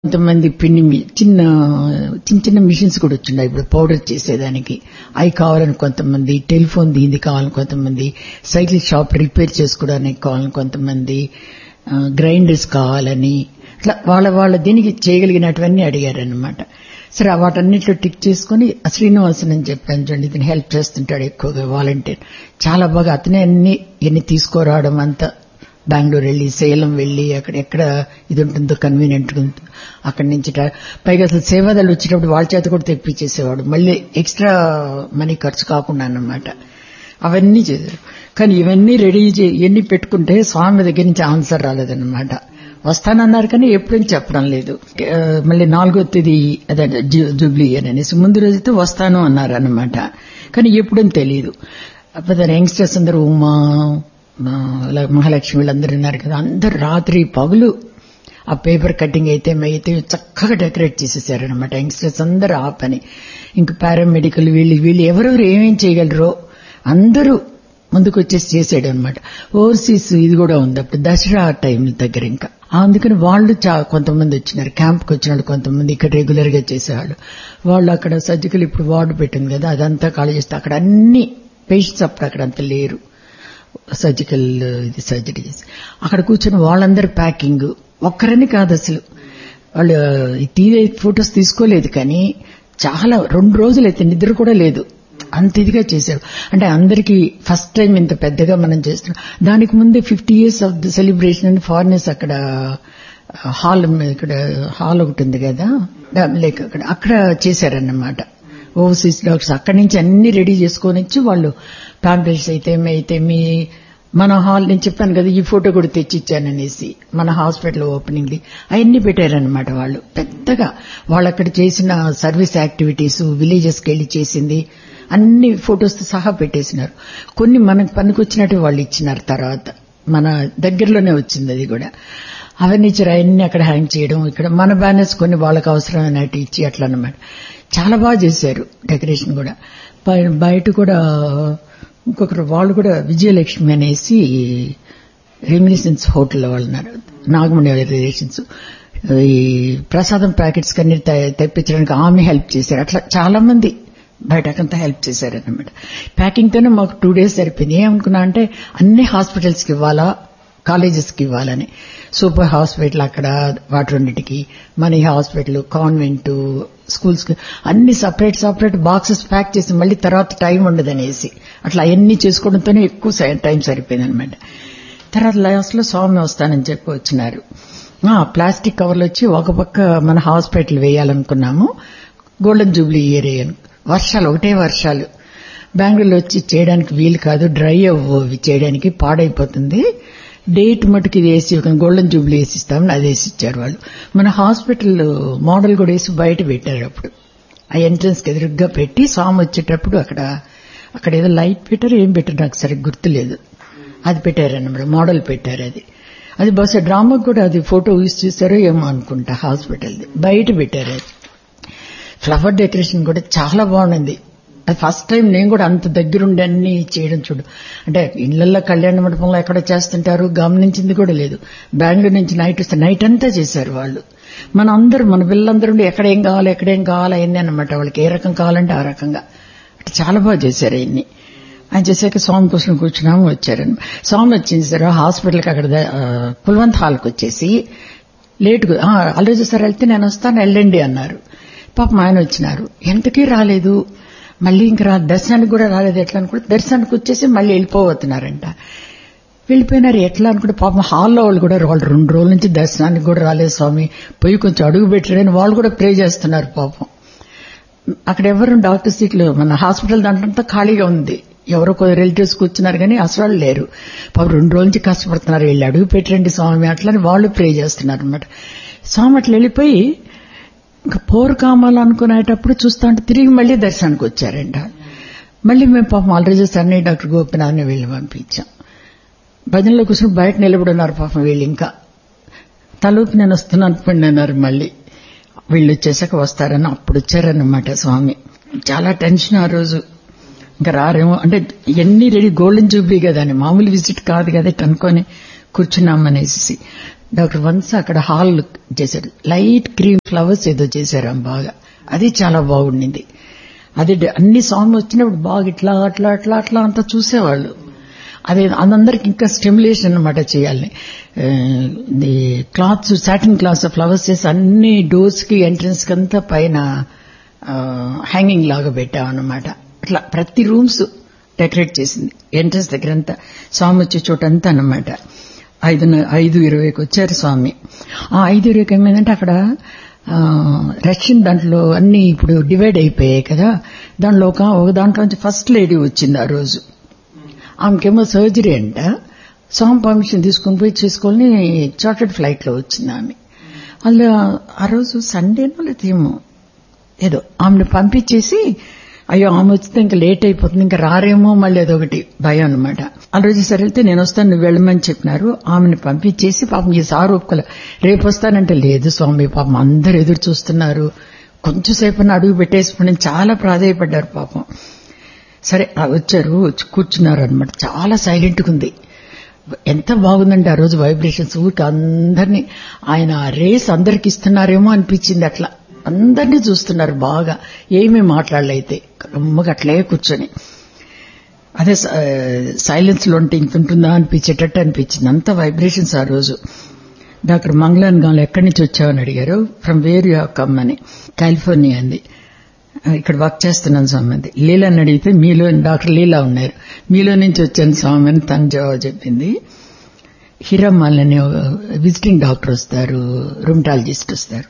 కొంతమంది పిండి మి- చిన్న చిన్న చిన్న మిషన్స్ కూడా వచ్చిన్నాయి ఇప్పుడు పౌడర్ చేసేదానికి అవి కావాలని కొంతమంది టెలిఫోన్ దీనిది కావాలని కొంతమంది సైకిల్ షాప్ రిపేర్ చేసుకోవడానికి కావాలని కొంతమంది ఆ, గ్రైండర్స్ కావాలని అట్లా వాళ్ళ వాళ్ళ దీనికి చేయగలిగినటువన్నీ అడిగారనమాట సరే ఆ వాటన్నిటిలో టిక్ చేసుకుని ఆ శ్రీనివాసన్ అని చెప్పాను చూడండి ఇతను హెల్ప్ చేస్తుంటాడు ఎక్కువగా వాలంటీర్ చాలా బాగా అతనే అన్ని ఎన్ని తీసుకురావడం అంతా బెంగళూరు వెళ్ళి సేలం వెళ్ళి అక్కడ ఎక్కడ ఇది ఉంటుందో కన్వీనియంట్ ఉంటుందో అక్కడి నుంచి ట- పైగా అసలు సేవాదాలు వచ్చేటప్పుడు వాళ్ళ చేత కూడా తెప్పించేసేవాడు మళ్ళీ ఎక్స్ట్రా మనీ ఖర్చు కాకుండా అన్నమాట అవన్నీ చేశారు కానీ ఇవన్నీ రెడీ చే- ఇవన్నీ పెట్టుకుంటే స్వామి దగ్గర నుంచి ఆన్సర్ రాలేదన్నమాట వస్తానన్నారు కానీ ఎప్పుడేం చెప్పడం లేదు ఆ, మళ్ళీ నాలుగో తేదీ అదే జూ- జూబ్లీ ఇయర్ అనేసి ముందు రోజైతే వస్తాను అన్నారు అన్నమాట కానీ ఎప్పుడని తెలియదు అప్పుడు యంగ్స్టర్స్ అందరూ ఉమా ఆ, ఇలా మహాలక్ష్మి వీళ్ళందరూ ఉన్నారు కదా అందరు రాత్రి పగులు ఆ పేపర్ కటింగ్ అయితే అయితే చక్కగా డెకరేట్ చేసేసారనమాట యంగ్స్టర్స్ అందరూ ఆ పని ఇంకా పారామెడికల్ వీళ్ళు వీళ్ళు ఎవరెవరు ఏమేం చేయగలరో అందరూ ముందుకు వచ్చేసి చేసాడు అనమాట ఓవర్సీస్ ఇది కూడా ఉంది అప్పుడు దసరా టైం దగ్గర ఇంకా అందుకని వాళ్ళు చా కొంతమంది వచ్చినారు క్యాంప్కి వచ్చిన వాళ్ళు కొంతమంది ఇక్కడ రెగ్యులర్ గా చేసేవాళ్ళు వాళ్ళు అక్కడ సర్జికల్ ఇప్పుడు వార్డు పెట్టింది కదా అదంతా ఖాళీ చేస్తే అక్కడ అన్ని పేషెంట్స్ అప్పుడు అక్కడ అంత లేరు సర్జికల్ ఇది సర్జరీ చేసి అక్కడ కూర్చొని వాళ్ళందరూ ప్యాకింగ్ ఒక్కరని కాదు అసలు వాళ్ళు ఈ తీరే ఫొటోస్ తీసుకోలేదు కానీ చాలా రెండు రోజులు అయితే నిద్ర కూడా లేదు అంత ఇదిగా చేశారు అంటే అందరికీ ఫస్ట్ టైం ఇంత పెద్దగా మనం చేస్తున్నాం దానికి ముందే fifty years of the celebration అని ఫారినర్స్ అక్కడ హాల్ ఇక్కడ హాల్ ఒకటి ఉంది కదా లేక అక్కడ అక్కడ చేశారన్నమాట ఓవర్సీస్ డాక్టర్స్ అక్కడి నుంచి అన్ని రెడీ చేసుకొని వచ్చి వాళ్ళు ప్యాంప్లెట్స్ అయితే అయితే మీ మన హాల్ నేను చెప్పాను కదా ఈ ఫోటో కూడా తెచ్చిచ్చాననేసి మన హాస్పిటల్ ఓపెనింగ్ అవన్నీ పెట్టారనమాట వాళ్ళు పెద్దగా వాళ్ళు అక్కడ చేసిన సర్వీస్ యాక్టివిటీస్ విలేజెస్కి వెళ్ళి చేసింది అన్ని ఫొటోస్ సహా పెట్టేసినారు కొన్ని మనకు పనికొచ్చినట్టు వాళ్ళు ఇచ్చినారు తర్వాత మన దగ్గరలోనే వచ్చింది అది కూడా అవన్నీ ఇచ్చారు అవన్నీ అక్కడ హ్యాంగ్ చేయడం ఇక్కడ మన బ్యానర్స్ కొన్ని వాళ్ళకి అవసరమైనట్టు ఇచ్చి అట్లా అన్నమాట చాలా బాగా చేశారు డెకరేషన్ కూడా బయ- బయట కూడా ఇంకొకరు వాళ్ళు కూడా విజయలక్ష్మి అనేసి రెమినిసెన్స్ హోటల్ వాళ్ళు ఉన్నారు నాగమణి రిలేషన్స్ ఈ ప్రసాదం ప్యాకెట్స్ కన్నీ తె- తెప్పించడానికి ఆమె హెల్ప్ చేశారు అట్లా చాలా మంది బయటకంతా హెల్ప్ చేశారన్నమాట ప్యాకింగ్ తోనే మాకు టూ డేస్ సరిపోయింది ఏమనుకున్నా అంటే అన్ని హాస్పిటల్స్ కి ఇవ్వాలా కాలేజెస్ కి ఇవ్వాలని సూపర్ హాస్పిటల్ అక్కడ వాటన్నిటికి మన ఈ హాస్పిటల్ కాన్వెంట్ స్కూల్స్ కి అన్ని సపరేట్ సపరేట్ బాక్సెస్ ప్యాక్ చేసి మళ్ళీ తర్వాత టైం ఉండదనేసి అట్లా అవన్నీ చేసుకోవడంతోనే ఎక్కువ సై- టైం సరిపోయింది అనమాట తర్వాత లాస్ట్ లో స్వామి వస్తానని చెప్పి వచ్చినారు ఆ, ప్లాస్టిక్ కవర్లు వచ్చి ఒక పక్క మన హాస్పిటల్ వేయాలనుకున్నాము గోల్డెన్ జూబ్లీ ఇయర్ వేయను వర్షాలు ఒకటే వర్షాలు బెంగళూరులో వచ్చి చేయడానికి వీలు కాదు డ్రై అవ్వు ఇవి చేయడానికి పాడైపోతుంది డేట్ మటుకు ఇది వేసి ఒక గోల్డెన్ జూబ్లీ వేసి ఇస్తామని అది వేసి ఇచ్చారు వాళ్ళు మన హాస్పిటల్ మోడల్ కూడా వేసి బయట పెట్టారు అప్పుడు ఆ ఎంట్రన్స్ కి ఎదురుగ్గా పెట్టి స్వామి వచ్చేటప్పుడు అక్కడ అక్కడ ఏదో లైట్ పెట్టారు ఏం పెట్టారు నాకు సరిగ్గా గుర్తులేదు అది పెట్టారన్నమాట మోడల్ పెట్టారు అది అది బహుశా డ్రామాకు కూడా అది ఫోటో యూస్ చేశారో ఏమో అనుకుంటా హాస్పిటల్ది బయట పెట్టారు అది ఫ్లవర్ డెకరేషన్ కూడా చాలా బాగుంది అది ఫస్ట్ టైం నేను కూడా అంత దగ్గరుండి అన్ని చేయడం చూడు అంటే ఇళ్లలో కళ్యాణ మండపంలో ఎక్కడ చేస్తుంటారు గమనించింది కూడా లేదు బెంగళూరు నుంచి నైట్ వస్తే నైట్ అంతా చేశారు వాళ్ళు మన అందరూ మన పిల్లలందరూ ఉండి ఎక్కడ ఏం కావాలి ఎక్కడేం కావాలి అవన్నీ అనమాట వాళ్ళకి ఏ రకం కావాలంటే ఆ రకంగా అంటే చాలా బాగా చేశారు అవన్నీ ఆయన చేశాక స్వామి కోసం కూర్చున్నాము వచ్చారని స్వామి వచ్చింది సార్ హాస్పిటల్కి అక్కడ ద- ఆ, కుల్వంత్ హాల్కి వచ్చేసి లేటుగా ఆల్రెడీ సార్ వెళ్తే నేను వస్తాను వెళ్ళండి అన్నారు పాపం ఆయన వచ్చినారు ఎంతకీ రాలేదు మళ్ళీ ఇంక రా దర్శనానికి కూడా రాలేదు ఎట్లా అనుకుంటే దర్శనానికి వచ్చేసి మళ్ళీ వెళ్ళిపోతున్నారంట వెళ్ళిపోయినారు ఎట్లా అనుకుంటే పాపం హాల్లో వాళ్ళు కూడా వాళ్ళు రెండు రోజుల నుంచి దర్శనానికి కూడా రాలేదు స్వామి పోయి కొంచెం అడుగు పెట్టారని వాళ్ళు కూడా ప్రే చేస్తున్నారు పాపం అక్కడ ఎవరు డాక్టర్ సీట్లు మన హాస్పిటల్ దాంట్లో ఖాళీగా ఉంది ఎవరో కొద్ది రిలేటివ్స్ కూర్చున్నారు కానీ అసలు వాళ్ళు లేరు పాపం రెండు రోజుల నుంచి కష్టపడుతున్నారు వెళ్ళి అడుగు పెట్టండి స్వామి అట్లని వాళ్ళు ప్రే చేస్తున్నారు అనమాట స్వామి అట్లా వెళ్ళిపోయి ఇంకా పోరు కామాలు అనుకునేటప్పుడు చూస్తా ఉంటే తిరిగి మళ్ళీ దర్శనానికి వచ్చారంట మళ్ళీ మేము పాపం ఆల్రెడీ సన్నీ డాక్టర్ గోపినాథ్ని వెళ్ళి పంపించాం భజనలో కూర్చొని బయట నిలబడున్నారు పాపం వీళ్ళు ఇంకా తలూపు నేను వస్తున్నాను అనుకోండి అన్నారు మళ్ళీ వీళ్ళు వచ్చేసాక వస్తారని అప్పుడు వచ్చారన్నమాట స్వామి చాలా టెన్షన్ ఆ రోజు ఇంకా రారేమో అంటే ఎన్ని రెడీ గోల్డెన్ జూబ్లీ కదా అని మామూలు విజిట్ కాదు కదా ఇట్ట అనుకొని కూర్చున్నామనేసి డాక్టర్ వన్స్ అక్కడ హాల్ చేశారు లైట్ క్రీమ్ ఫ్లవర్స్ ఏదో చేశారు ఆమె బాగా అది చాలా బాగుండింది అది డ- అన్ని సాంగ్ వచ్చినప్పుడు బాగా ఇట్లా అట్లా అట్లా అట్లా అంతా చూసేవాళ్ళు అదే అందరికి ఇంకా స్టిమ్యులేషన్ అనమాట చేయాలి క్లాత్స్ సాటిన్ క్లాత్స్ ఫ్లవర్స్ చేసి అన్ని డోర్స్ కి ఎంట్రన్స్ కి అంతా పైన హ్యాంగింగ్ లాగా పెట్టామన్నమాట అట్లా ప్రతి రూమ్స్ డెకరేట్ చేసింది ఎంట్రన్స్ దగ్గర అంతా స్వామి వచ్చే చోట అంతా అనమాట ఐదు ఐదు ఇరవైకి వచ్చారు స్వామి ఆ ఐదు ఇరవైకి ఏమైందంటే అక్కడ ఆ, రష్యన్ దాంట్లో అన్ని ఇప్పుడు డివైడ్ అయిపోయాయి కదా దాంట్లో ఒక ఒక దాంట్లో నుంచి ఫస్ట్ లేడీ వచ్చింది ఆ రోజు ఆమెకేమో సర్జరీ అంట స్వామి పర్మిషన్ తీసుకుని పోయి చేసుకొని చార్టెడ్ ఫ్లైట్ లో వచ్చింది ఆమె అందులో ఆ రోజు సండేనో లేదా ఏమో ఏదో ఆమెను పంపించేసి అయ్యో ఆమె వస్తే ఇంకా లేట్ అయిపోతుంది ఇంకా రారేమో మళ్ళీ అదొకటి భయం అనమాట ఆ రోజు సరే వెళ్తే నేను వస్తాను నువ్వు వెళ్ళమని చెప్పినారు ఆమెను పంపించేసి పాపం ఈ సారు ఒప్పుకోలే రేపు వస్తానంటే లేదు స్వామి పాపం అందరు ఎదురు చూస్తున్నారు కొంచెం సేపు అడుగు పెట్టేసుకుని చాలా ప్రాధాయపడ్డారు పాపం సరే ఆ వచ్చారు వచ్చి కూర్చున్నారు అనమాట చాలా సైలెంట్గా ఉంది ఎంత బాగుందంటే ఆ రోజు వైబ్రేషన్స్ ఊరికి అందరినీ ఆయన రేస్ అందరికి ఇస్తున్నారేమో అనిపించింది అట్లా అందరినీ చూస్తున్నారు బాగా ఏమీ మాట్లాడలైతే రమ్మగా అట్లే కూర్చొని అదే సైలెన్స్ లో ఉంటే ఇంత ఉంటుందా అనిపించేటట్టు అనిపించింది అంత వైబ్రేషన్స్ ఆ రోజు డాక్టర్ మంగళాన్ గాలు ఎక్కడి నుంచి వచ్చావని అడిగారు ఫ్రమ్ వేర్ యూ కమ్ అని కాలిఫోర్నియా అంది ఇక్కడ వర్క్ చేస్తున్నాను స్వామి అంది లీలాని అడిగితే మీలో డాక్టర్ లీలా ఉన్నారు మీలో నుంచి వచ్చాను స్వామి అని తను జవాబు చెప్పింది హిరమ్మల్ అనే విజిటింగ్ డాక్టర్ వస్తారు రుమటాలజిస్ట్ వస్తారు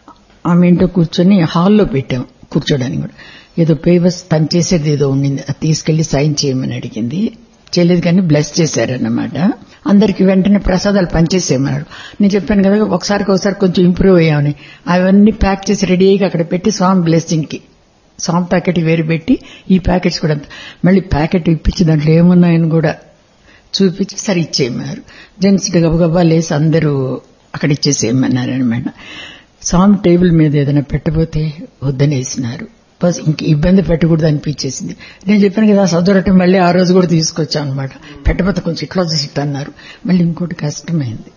ఆమె ఇంట్లో కూర్చొని హాల్లో పెట్టాం కూర్చోడానికి కూడా ఏదో పేపర్స్ తను చేసేది ఏదో ఉండింది అది తీసుకెళ్లి సైన్ చేయమని అడిగింది చేయలేదు కానీ బ్లెస్ చేశారన్నమాట అందరికి వెంటనే ప్రసాదాలు పనిచేసేయమన్నాడు నేను చెప్పాను కదా ఒకసారికి ఒకసారి కొంచెం ఇంప్రూవ్ అయ్యామని అవన్నీ ప్యాక్ చేసి రెడీగా అక్కడ పెట్టి స్వామి బ్లెస్సింగ్ కి స్వామి ప్యాకెట్ వేరు పెట్టి ఈ ప్యాకెట్స్ కూడా మళ్ళీ ప్యాకెట్ ఇప్పించి దాంట్లో ఏమున్నాయని కూడా చూపించి సరే ఇచ్చేయమన్నారు జెంట్స్ గబగబా లేసి అందరూ అక్కడ ఇచ్చేసేయమన్నారు అనమాట స్వామి టేబుల్ మీద ఏదైనా పెట్టబోతే వద్దనేసినారు బస్ ఇంక ఇబ్బంది పెట్టకూడదు అనిపించేసింది నేను చెప్పాను కదా సదరటం మళ్ళీ ఆ రోజు కూడా తీసుకొచ్చాను అనమాట పెట్టబోతే కొంచెం ఇట్లా సిట్ అన్నారు మళ్ళీ ఇంకోటి కష్టమైంది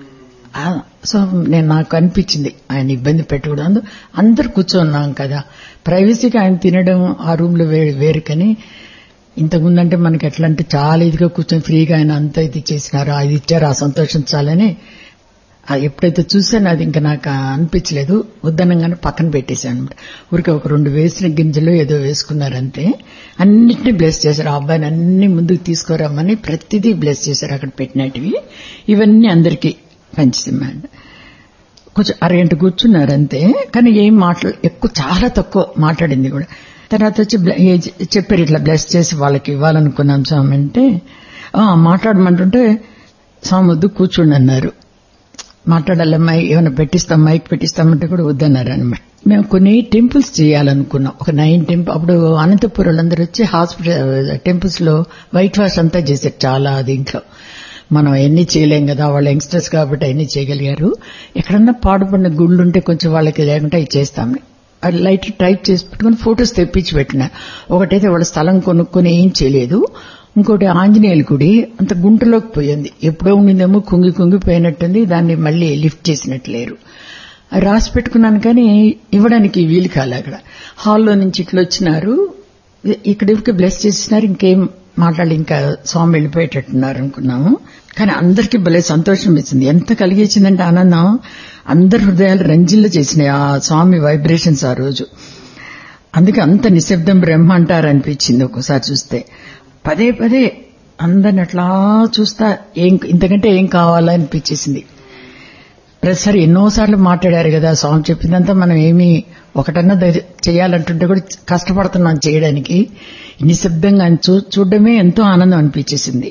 ఆ, సో నేను నాకు అనిపించింది ఆయన ఇబ్బంది పెట్టకూడదు అందరు కూర్చోన్నాం కదా ప్రైవసీగా ఆయన తినడం ఆ రూమ్ లో వేరు వేరు కానీ ఇంతకుముందంటే మనకి ఎట్లా అంటే చాలా ఇదిగా కూర్చొని ఫ్రీగా ఆయన అంతా ఇది చేసినారు అది ఇచ్చారు ఆ సంతోషించాలని ఆ ఎప్పుడైతే చూసానో అది ఇంకా నాకు అనిపించలేదు వద్దనంగానే పక్కన పెట్టేశాను అనమాట ఊరికే ఒక రెండు వేసిన గింజలు ఏదో వేసుకున్నారంతే అన్నిటినీ బ్లెస్ చేశారు ఆ అబ్బాయిని అన్ని ముందుకు తీసుకురమ్మని ప్రతిదీ బ్లెస్ చేశారు అక్కడ పెట్టినటివి ఇవన్నీ అందరికీ పంచిమ్మా కొంచెం అరగంట కూర్చున్నారు అంతే కానీ ఏం మాట్లా ఎక్కువ చాలా తక్కువ మాట్లాడింది కూడా తర్వాత వచ్చి బ్ల- ఏ- చెప్పారు ఇట్లా బ్లెస్ చేసి వాళ్ళకి ఇవ్వాలనుకున్నాం స్వామి అంటే "ఆ, మాట్లాడమంటుంటే స్వామి వద్దు కూర్చోండి అన్నారు మాట్లాడాలమ్మా ఏమైనా పెట్టిస్తాం మైక్ పెట్టిస్తామంటే కూడా వద్దన్నారు అనమాట మేము కొన్ని టెంపుల్స్ చేయాలనుకున్నాం ఒక నైన్ టెంపుల్ అప్పుడు అనంతపురం వాళ్ళందరూ వచ్చి హాస్పిటల్ టెంపుల్స్ లో వైట్ వాష్ అంతా చేశారు చాలా దీంట్లో మనం ఎన్ని చేయలేం కదా వాళ్ళు యంగ్స్టర్స్ కాబట్టి అన్ని చేయగలిగారు ఎక్కడన్నా పాడుపడిన గుళ్ళు ఉంటే కొంచెం వాళ్ళకి లేకుంటే అవి చేస్తాం అది లైట్ టైప్ చేసి పెట్టుకుని ఫొటోస్ తెప్పించి పెట్టిన ఒకటైతే వాళ్ళ స్థలం కొనుక్కొని ఏం చేయలేదు ఇంకోటి ఆంజనేయుల గుడి అంత గుంటలోకి పోయింది ఎప్పుడో ఉండిందేమో కుంగి కుంగిపోయినట్టుంది దాన్ని మళ్ళీ లిఫ్ట్ చేసినట్లేరు అది రాసి పెట్టుకున్నాను కానీ ఇవ్వడానికి వీలు కాలే అక్కడ హాల్లో నుంచి ఇట్లా వచ్చినారు ఇక్కడికి బ్లెస్ చేసినారు ఇంకేం మాట్లాడి ఇంకా స్వామి వెళ్ళిపోయేటట్టున్నారు అనుకున్నాము కానీ అందరికీ భలే సంతోషం ఇచ్చింది ఎంత కలిగించిందంటే ఆనందం అందరి హృదయాలు రంజిల్లు చేసినాయి ఆ స్వామి వైబ్రేషన్స్ ఆ రోజు అందుకే అంత నిశ్శబ్దం బ్రహ్మ అంటారు అనిపించింది ఒక్కోసారి చూస్తే పదే పదే అందరిని అట్లా చూస్తా ఏం ఇంతకంటే ఏం కావాలా అనిపించేసింది ప్రతిసారి ఎన్నోసార్లు మాట్లాడారు కదా స్వామి చెప్పిందంతా మనం ఏమీ ఒకటన్నా ధైర్య- చేయాలంటుంటే కూడా కష్టపడుతున్నాం చేయడానికి నిశ్శబ్దంగా ఆయన చూ చూడడమే ఎంతో ఆనందం అనిపించేసింది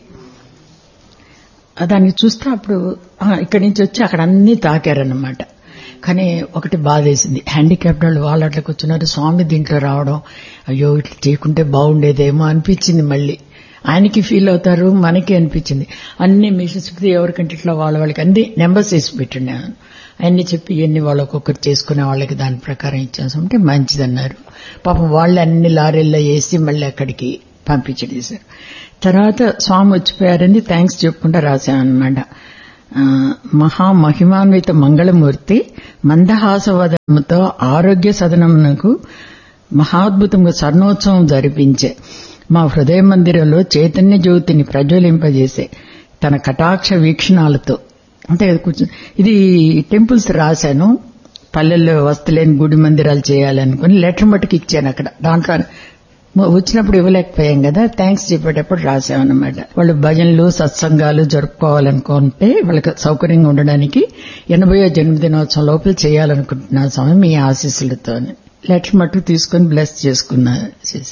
ఆ దాన్ని చూస్తే అప్పుడు ఆ, ఇక్కడి నుంచి వచ్చి అక్కడ అన్ని తాకారన్నమాట కానీ ఒకటి బాధేసింది హ్యాండిక్యాప్డ్ వాళ్ళు వాళ్ళు అట్లా కూర్చున్నారు స్వామి దీంట్లో రావడం అయ్యో ఇట్లా చేయకుంటే బాగుండేదేమో అనిపించింది మళ్ళీ ఆయనకి ఫీల్ అవుతారు మనకి అనిపించింది అన్ని మిషన్స్ ఎవరికంటే ఇట్లా వాళ్ళ వాళ్ళకి అన్ని నెంబర్స్ వేసి పెట్టినాను అన్ని చెప్పి ఎన్ని వాళ్ళు ఒక్కొక్కరు చేసుకునే వాళ్ళకి దాని ప్రకారం ఇచ్చామంటే మంచిదన్నారు పాపం వాళ్ళు అన్ని లారీల్లో వేసి మళ్ళీ అక్కడికి పంపించేసారు తర్వాత స్వామి వచ్చిపోయారని థ్యాంక్స్ చెప్పుకుంటా రాశామన్నమాట ఆ, మహామహిమాన్విత మంగళమూర్తి మందహాసవదనముతో ఆరోగ్య సదనమునకు మహాద్భుతంగా స్వర్ణోత్సవం జరిపించే మా హృదయ మందిరంలో చైతన్య జ్యోతిని ప్రజ్వలింపజేసే తన కటాక్ష వీక్షణాలతో అంటే కూర్చో- ఇది టెంపుల్స్ రాశాను పల్లెల్లో వస్తలేని గుడి మందిరాలు చేయాలనుకుని లెటర్ మట్టుకు ఇచ్చాను అక్కడ దాంట్లో మ- వచ్చినప్పుడు ఇవ్వలేకపోయాం కదా థ్యాంక్స్ చెప్పేటప్పుడు రాసామన్నమాట వాళ్ళు భజనలు సత్సంగాలు జరుపుకోవాలనుకుంటే వాళ్ళకి సౌకర్యంగా ఉండడానికి ఎనభయో జన్మదినోత్సవం లోపల చేయాలనుకుంటున్నా స్వామి మీ ఆశీస్సులతో లెటర్ మట్టుకు తీసుకొని బ్లెస్ చేసుకున్నా చేసి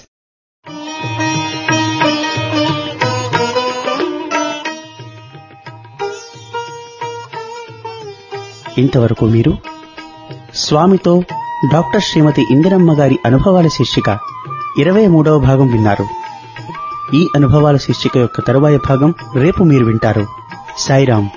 ఇంతవరకు మీరు స్వామితో డాక్టర్ శ్రీమతి ఇందిరమ్మ గారి అనుభవాల శీర్షిక ఇరవై మూడవ భాగం విన్నారు ఈ అనుభవాల శీర్షిక యొక్క తరువాయి భాగం రేపు మీరు వింటారు సాయిరాం